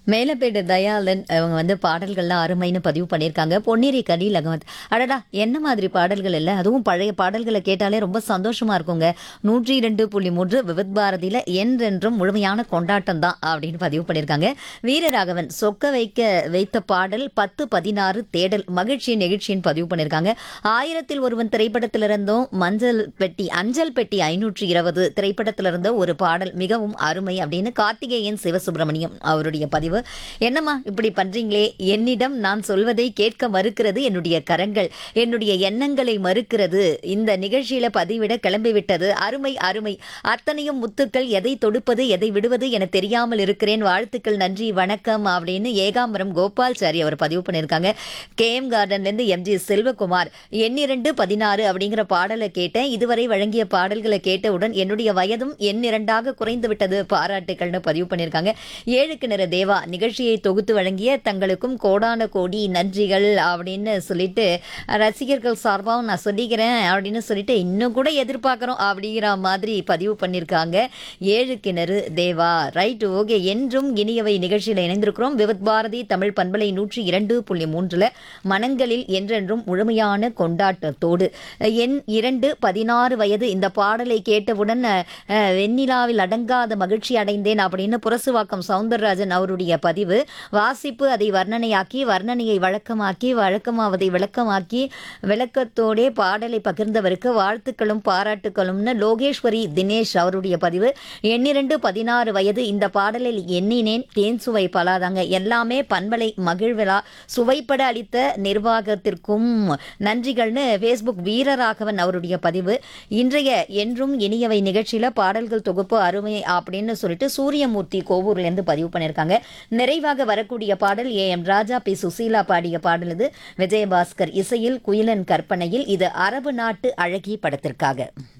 மேலப்பேடு தயாளன் அவங்க வந்து பாடல்கள்லாம் அருமைன்னு பதிவு பண்ணியிருக்காங்க பொன்னேரி கலீல் அகமத் அடடா என்ன மாதிரி பாடல்கள் இல்லை அதுவும் பழைய பாடல்களை கேட்டாலே ரொம்ப சந்தோஷமா இருக்குங்க நூற்றி இரண்டு புள்ளி மூன்று விவித் பாரதியில என்றென்றும் முழுமையான கொண்டாட்டம் தான் அப்படின்னு பதிவு பண்ணியிருக்காங்க வீரராகவன் சொக்க வைக்க வைத்த பாடல் பத்து பதினாறு தேடல் மகிழ்ச்சி நெகிழ்ச்சின்னு பதிவு பண்ணியிருக்காங்க ஆயிரத்தில் ஒருவன் திரைப்படத்திலிருந்தும் மஞ்சள் பெட்டி அஞ்சல் பெட்டி ஐநூற்றி இருபது திரைப்படத்திலிருந்த ஒரு பாடல் மிகவும் அருமை அப்படின்னு கார்த்திகேயன் சிவசுப்பிரமணியம் அவருடைய பதிவு என்னம்மா இப்படி பண்றீங்களே என்னிடம் நான் சொல்வதை கேட்க மறுக்கிறது என்னுடைய கரங்கள் என்னுடைய எண்ணங்களை மறுக்கிறது இந்த நிகழ்ச்சியில பதிவிட கிளம்பிவிட்டது அருமை அருமை அத்தனையும் முத்துக்கள் எதை தொடுப்பது எதை விடுவது என தெரியாமல் இருக்கிறேன் வாழ்த்துக்கள் நன்றி வணக்கம் அப்படின்னு ஏகாம்பரம் கோபால்சாரி அவர் பதிவு பண்ணியிருக்காங்க கே எம் கார்டன்லேருந்து எம்ஜி செல்வகுமார் எண்ணிரண்டு பதினாறு அப்படிங்கிற பாடலை கேட்டேன் இதுவரை வழங்கிய பாடல்களை கேட்டவுடன் என்னுடைய வயதும் எண்ணிரண்டாக குறைந்து விட்டது பாராட்டுக்கள்னு பதிவு பண்ணியிருக்காங்க ஏழுக்கு நிற தேவா நிகழ்ச்சியை தொகுத்து வழங்கிய தங்களுக்கும் கோடான கோடி நன்றிகள் அப்படின்னு சொல்லிட்டு ரசிகர்கள் சார்பாகவும் நான் சொல்லிக்கிறேன் அப்படின்னு சொல்லிட்டு இன்னும் கூட எதிர்பார்க்குறோம் அப்படிங்கிற மாதிரி பதிவு பண்ணியிருக்காங்க ஏழு கிணறு தேவா ரைட் ஓகே என்றும் இனியவை நிகழ்ச்சியில் இணைந்திருக்கிறோம் விவத் பாரதி தமிழ் பண்பலை நூற்றி இரண்டு புள்ளி மூன்றில் மனங்களில் என்றென்றும் முழுமையான கொண்டாட்டத்தோடு எண் இரண்டு பதினாறு வயது இந்த பாடலை கேட்டவுடன் அஹ், வெண்ணிலாவில் அடங்காத மகிழ்ச்சி அடைந்தேன் அப்படின்னு புரசுவாக்கம் சவுந்தரராஜன் அவருடைய பதிவு வாசிப்பு அதை வர்ணனையாக்கி வர்ணனையை வழக்கமாக்கி வழக்கமாவதை விளக்கமாக்கி விளக்கத்தோடே பாடலை பகிர்ந்தவருக்கு வாழ்த்துக்களும் பாராட்டுக்களும்னு லோகேஸ்வரி தினேஷ் அவருடைய பதிவு எண்ணிரண்டு பதினாறு வயது இந்த பாடலில் எண்ணினேன் தேன் சுவை பலாதாங்க எல்லாமே பண்பலை மகிழ்விழா சுவைப்பட அளித்த நிர்வாகத்திற்கும் நன்றிகள்னு ஃபேஸ்புக் வீரராகவன் அவருடைய பதிவு இன்றைய என்றும் இனியவை நிகழ்ச்சியில பாடல்கள் தொகுப்பு அருமை அப்படின்னு சொல்லிட்டு சூரியமூர்த்தி கோவூர்லேருந்து பதிவு பண்ணியிருக்காங்க நிறைவாக வரக்கூடிய பாடல் A M Raja P Susheela பாடிய பாடல் இது விஜயபாஸ்கர் இசையில் குயிலன் கற்பனையில் இது அரபு நாட்டு அழகி படத்திற்காக